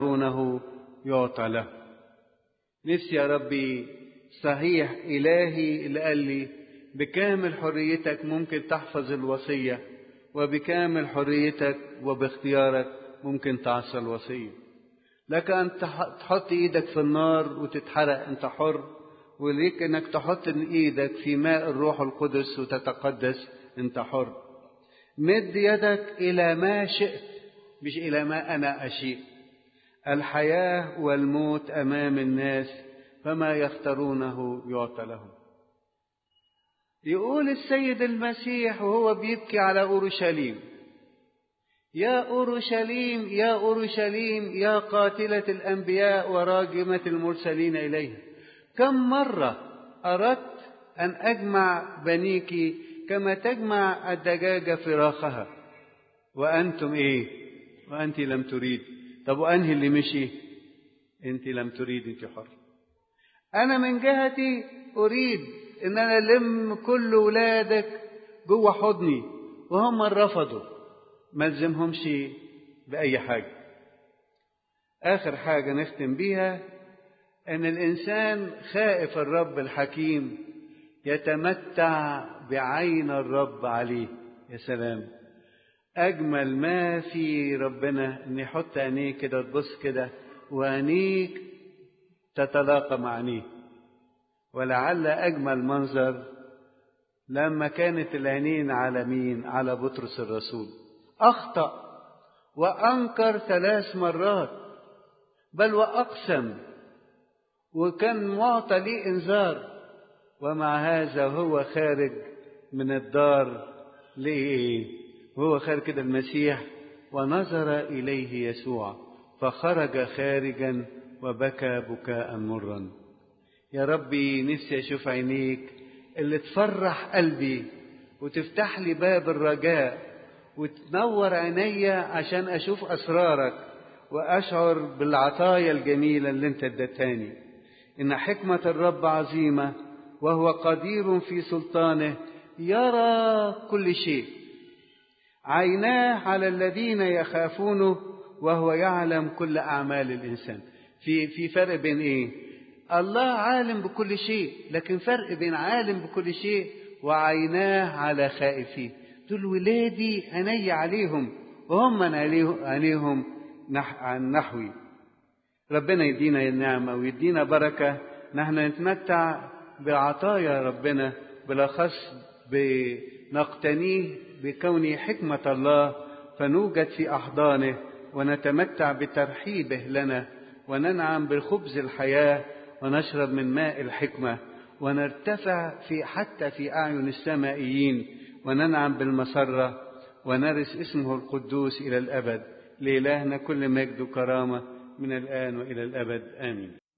يختارونه يعطى له نفسي يا ربي صحيح إلهي اللي قال لي بكامل حريتك ممكن تحفظ الوصية وبكامل حريتك وباختيارك ممكن تعصى الوصية لك أن تحط إيدك في النار وتتحرق أنت حر وليك أنك تحط إيدك في ماء الروح القدس وتتقدس أنت حر مد يدك إلى ما شئت مش إلى ما أنا أشيء الحياة والموت أمام الناس فما يختارونه يعطى لهم يقول السيد المسيح وهو بيبكي على أورشليم يا أورشليم يا أورشليم يا قاتلة الأنبياء وراجمة المرسلين إليها كم مرة أردت أن أجمع بنيك كما تجمع الدجاجة فراخها وأنتم إيه وأنت لم تريد طب وأنهي اللي مشي أنت لم تريد أنت حر أنا من جهتي أريد إن أنا ألم كل ولادك جوه حضني وهم رفضوا ما الزمهمش بأي حاجة آخر حاجة نختم بيها أن الإنسان خائف الرب الحكيم يتمتع بعين الرب عليه يا سلام أجمل ما في ربنا إن يحط عينيه كده تبص كده وعينيك تتلاقى مع عينيه ولعل أجمل منظر لما كانت العينين على مين على بطرس الرسول أخطأ وأنكر ثلاث مرات بل وأقسم وكان معطى ليه إنذار ومع هذا هو خارج من الدار ليه وهو خارج كده المسيح ونظر إليه يسوع فخرج خارجا وبكى بكاء مرا يا ربي نفسي أشوف عينيك اللي تفرح قلبي وتفتح لي باب الرجاء وتنور عينيا عشان أشوف أسرارك وأشعر بالعطايا الجميلة اللي أنت اديتهاني إن حكمة الرب عظيمة وهو قدير في سلطانه يرى كل شيء عيناه على الذين يخافونه وهو يعلم كل أعمال الإنسان في في فرق بين إيه؟ الله عالم بكل شيء لكن فرق بين عالم بكل شيء وعيناه على خائفيه دول ولادي عيني عليهم وهم عليهم عن نحوي ربنا يدينا النعمة ويدينا بركة نحن نتمتع بعطايا ربنا بالأخص بنقتنيه بكون حكمة الله فنوجد في أحضانه ونتمتع بترحيبه لنا وننعم بخبز الحياة ونشرب من ماء الحكمة ونرتفع في حتى في أعين السمائيين وننعم بالمسرة ونرث اسمه القدوس إلى الأبد لإلهنا كل مجد وكرامة من الآن وإلى الأبد آمين